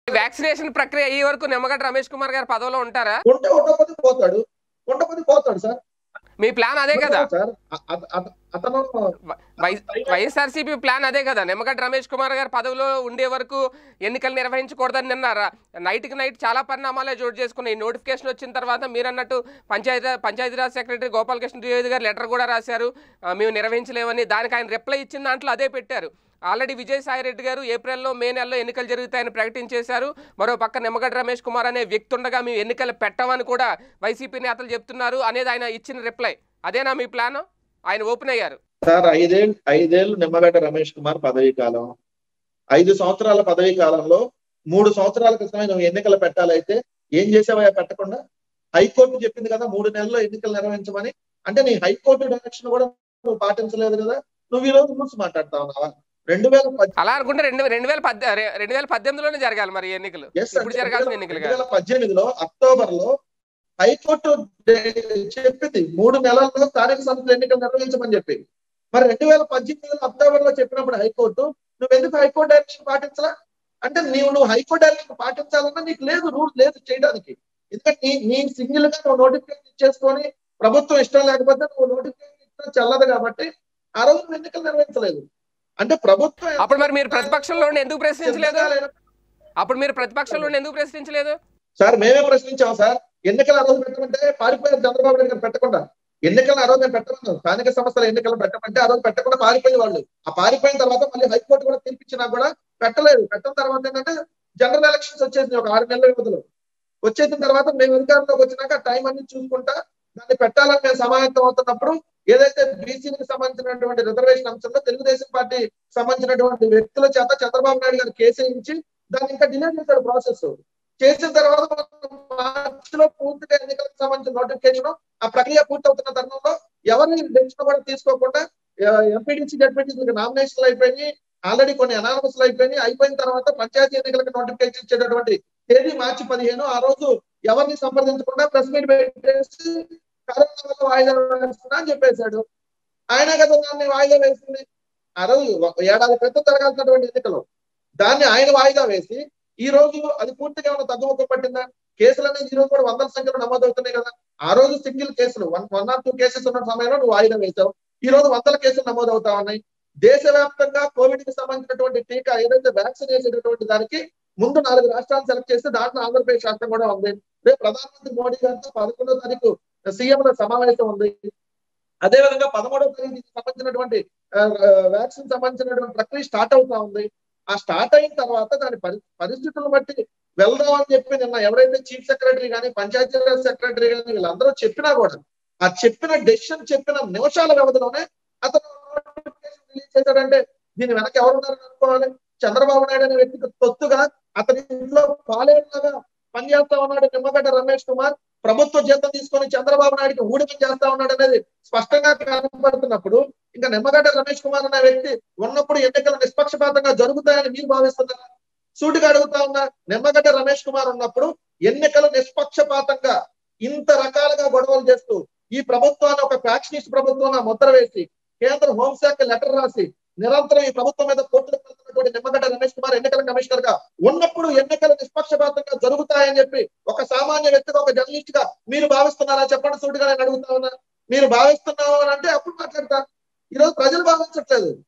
vaccination ప్రక్రియ ఈ వరకు నిమ్మగడ్డ రమేష్ కుమార్ గారు పదవిలో ఉంటారా ఉంటే ఉండకపోతే పోతాడు ఉండకపోతే పోతాడు సార్ మీ ప్లాన్ అదే కదా సార్ అ- అత- అత- అతను వైఎస్ఆర్సీపీ ప్లాన్ అదే కదా నిమ్మగడ్డ రమేష్ కుమార్ గారు పదవిలో ఉండే వరకు ఎన్నికలు నిర్వహించకూడదని నిన్నారా నైట్కి నైట్ చాలా పరిణామాలే చోటు చేసుకున్నాయి నోటిఫికేషన్ వచ్చిన తర్వాత మీరు అన్నట్టు పంచాయతీ పంచాయతీరాజ్ సెక్రటరీ గోపాలకృష్ణ ద్వివేది గారు లెటర్ కూడా రాశారు ఆ, మేము నిర్వహించలేమని దానికి ఆయన రిప్లై ఇచ్చిన దాంట్లో అదే పెట్టారు ఆల్రెడీ విజయసాయి రెడ్డి గారు ఏప్రిల్లో మే నెలలో ఎన్నికలు జరుగుతాయని ప్రకటించేశారు మరో పక్క నిమ్మగడ్డ రమేష్ కుమార్ అనే వ్యక్తి ఉండగా మేము ఎన్నికలు పెట్టమని కూడా వైసీపీ నేతలు చెప్తున్నారు అనేది ఆయన ఇచ్చిన రిప్లై అదేనా మీ ప్లాన్ ఆయన ఓపెన్ అయ్యారు సార్ ఐదేళ్ళు ఐదేళ్ళు నిమ్మగడ్డ రమేష్ కుమార్ పదవీ కాలం ఐదు సంవత్సరాల పదవీ కాలంలో మూడు సంవత్సరాల క్రితమే నువ్వు ఎన్నికలు పెట్టాలైతే ఏం చేసావా పెట్టకుండా హైకోర్టు చెప్పింది కదా మూడు నెలల్లో ఎన్నికలు నిర్వహించమని అంటే నీ హైకోర్టు డైరెక్షన్ కూడా నువ్వు పాటించలేదు కదా నువ్వు ఈ రోజు రూల్స్ మాట్లాడుతా ఉన్నావా రెండు వేల పద్దెనిమిది అలా అనుకుంటే రెండు రెండు వేల పద్దె రె- రెండు వేల పద్దెనిమిదిలోనే జరగాలి మరి ఈ ఎన్నికలు Yes, ఇప్పుడు అంటే జరగాల్సిన రెండు ఎన్నికలు వేల కాదు పద్దెనిమిదిలో అక్టోబర్ లో హైకోర్టు డే- చెప్పింది మూడు నెలల్లో స్థానిక సంస్థల ఎన్నికలు నిర్వహించమని చెప్పి మరి రెండు వేల పద్దెనిమిదిలో అక్టోబర్ లో చెప్పినప్పుడు హైకోర్టు నువ్వు ఎందుకు హైకోర్టు డైరెక్షన్ పాటించలా అంటే నీవు నువ్వు హైకోర్టు డైరెక్షన్ పాటించాలన్నా నీకు లేదు రూల్ లేదు చేయడానికి ఎందుకంటే నీ నీ సింగిల్ గా నువ్వు నోటిఫికేషన్ ఇచ్చేసుకొని ప్రభుత్వం ఇష్టం లేకపోతే నువ్వు నోటిఫికేషన్ ఇష్టం చెల్లదు కాబట్టి ఆ రోజు నువ్వు ఎన్నికలు నిర్వహించలేదు అంటే ప్రభుత్వం అప్పుడు మరి మీరు ప్రతిపక్షంలో ఉండి ఎందుకు ప్రశ్నించలేదు సిద్ధంగా లేనప్పుడు అప్పుడు మీరు ప్రతిపక్షంలో ఉండి ఎందుకు ప్రశ్నించలేదు సార్ మేమే ప్రశ్నించాం సార్ ఎన్నికలు ఆ రోజు పెట్టమంటే పారిపోయారు చంద్రబాబు నాయుడు గారు పెట్టకుండా ఎన్నికలు ఆ రోజు మేము పెట్టమన్నాం స్థానిక సంస్థల ఎన్నికలు పెట్టమంటే ఆ రోజు పెట్టకుండా పారిపోయే వాళ్ళు ఆ పారిపోయిన తర్వాత మళ్ళీ హైకోర్టు కూడా తీర్పిచ్చినా కూడా పెట్టలేదు పెట్టిన తర్వాత ఏంటంటే జనరల్ ఎలక్షన్స్ వచ్చేసింది ఒక ఆరు నెలల వ్యవధిలో వచ్చేసిన తర్వాత మేము అధికారంలోకి వచ్చినాక టైం అన్ని చూసుకుంటా దాన్ని పెట్టాలని మేము సమాయత్తం అవుతున్నప్పుడు ఏదైతే బీసీలకు సంబంధించినటువంటి రిజర్వేషన్ అంశంలో తెలుగుదేశం పార్టీ సంబంధించినటువంటి వ్యక్తుల చేత చంద్రబాబు నాయుడు గారు కేసు వేయించి దాన్ని ఇంకా డిలే చేశాడు ప్రాసెస్ చేసిన తర్వాత మార్చ్ లో పూర్తిగా ఎన్నికలకు సంబంధించిన నోటిఫికేషన్ ఆ ప్రక్రియ పూర్తవుతున్న తరుణంలో ఎవరిని డెసిషన్ కూడా తీసుకోకుండా ఎంపీడీసీ జడ్పీటీసీ నామినేషన్లు అయిపోయినాయి ఆల్రెడీ కొన్ని అనాలమస్లు అయిపోయినాయి అయిపోయిన తర్వాత పంచాయతీ ఎన్నికలకు నోటిఫికేషన్ ఇచ్చేటటువంటి తేదీ మార్చి పదిహేను ఆ రోజు ఎవరిని సంప్రదించకుండా ప్రెస్ మీట్ పెట్టేసి కరోనా వల్ల వాయిదా వేస్తున్నా అని చెప్పేశాడు ఆయన కదా దాన్ని వాయిదా వేసింది ఆ రోజు ఒక ఏడాది క్రితం జరగాల్సినటువంటి ఎన్నికలు దాన్ని ఆయన వాయిదా వేసి ఈ రోజు అది పూర్తిగా ఏమైనా తగ్గుముఖం పట్టిందా కేసులు అనేది ఈ రోజు కూడా వందల సంఖ్యలో నమోదవుతున్నాయి కదా ఆ రోజు సింగిల్ కేసులు one one or two cases ఉన్న సమయంలో నువ్వు వాయిదా వేశావు ఈ రోజు వందల కేసులు నమోదవుతా ఉన్నాయి దేశవ్యాప్తంగా కోవిడ్ కి సంబంధించినటువంటి టీకా ఏదైతే వ్యాక్సిన్ వేసేటటువంటి దానికి ముందు నాలుగు రాష్ట్రాలు సెలెక్ట్ చేస్తే దాంట్లో ఆంధ్రప్రదేశ్ రాష్ట్రం కూడా ఉంది రేపు ప్రధానమంత్రి మోడీ గారితో పదకొండో తారీఖు సీఎం సమావేశం ఉంది అదే విధంగా పదమూడవ తారీఖుకి సంబంధించినటువంటి వ్యాక్సిన్ సంబంధించినటువంటి ప్రక్రియ స్టార్ట్ అవుతా ఉంది ఆ స్టార్ట్ అయిన తర్వాత దాని పరి పరిస్థితులను బట్టి వెళ్దాం అని చెప్పి నిన్న ఎవరైతే చీఫ్ సెక్రటరీ కానీ పంచాయతీరాజ్ సెక్రటరీ కానీ వీళ్ళందరూ చెప్పినా కూడా ఆ చెప్పిన డెసిషన్ చెప్పిన నిమిషాల వ్యవధిలోనే అతను నోటిఫికేషన్ రిలీజ్ చేశాడంటే దీని వెనక ఎవరున్నారని అనుకోవాలి చంద్రబాబు నాయుడు అనే వ్యక్తికి తొత్తుగా అతని ఇంట్లో పాలేరులాగా పనిచేస్తా ఉన్నాడు నిమ్మగడ్డ రమేష్ కుమార్ ప్రభుత్వ జీతం తీసుకొని చంద్రబాబు నాయుడికి ఊడికం చేస్తా ఉన్నాడు అనేది స్పష్టంగా కనపడుతున్నప్పుడు ఇంకా నిమ్మగడ్డ రమేష్ కుమార్ అనే వ్యక్తి ఉన్నప్పుడు ఎన్నికలు నిష్పక్షపాతంగా జరుగుతాయని మీరు భావిస్తున్నారా సూటిగా అడుగుతా ఉన్నా నిమ్మగడ్డ రమేష్ కుమార్ ఉన్నప్పుడు ఎన్నికలు నిష్పక్షపాతంగా ఇంత రకాలుగా గొడవలు చేస్తూ ఈ ప్రభుత్వాన్ని ఒక ఫ్యాక్షనిస్ట్ ప్రభుత్వంగా ముద్ర వేసి కేంద్ర హోంశాఖ లెటర్ రాసి నిరంతరం ఈ ప్రభుత్వం మీద కోర్టులకు వెళ్తున్నటువంటి నిమ్మగడ్డ రమేష్ కుమార్ ఎన్నికల కమిషనర్ గా ఉన్నప్పుడు ఎన్నికలు నిష్పక్షపాతంగా జరుగుతాయని చెప్పి ఒక సామాన్య వ్యక్తిగా ఒక జర్నలిస్ట్ గా మీరు భావిస్తున్నారా చెప్పండి సూటిగా నేను అడుగుతా ఉన్నా మీరు భావిస్తున్నావు అని అంటే అప్పుడు మాట్లాడతా ఈ రోజు ప్రజలు భావించట్లేదు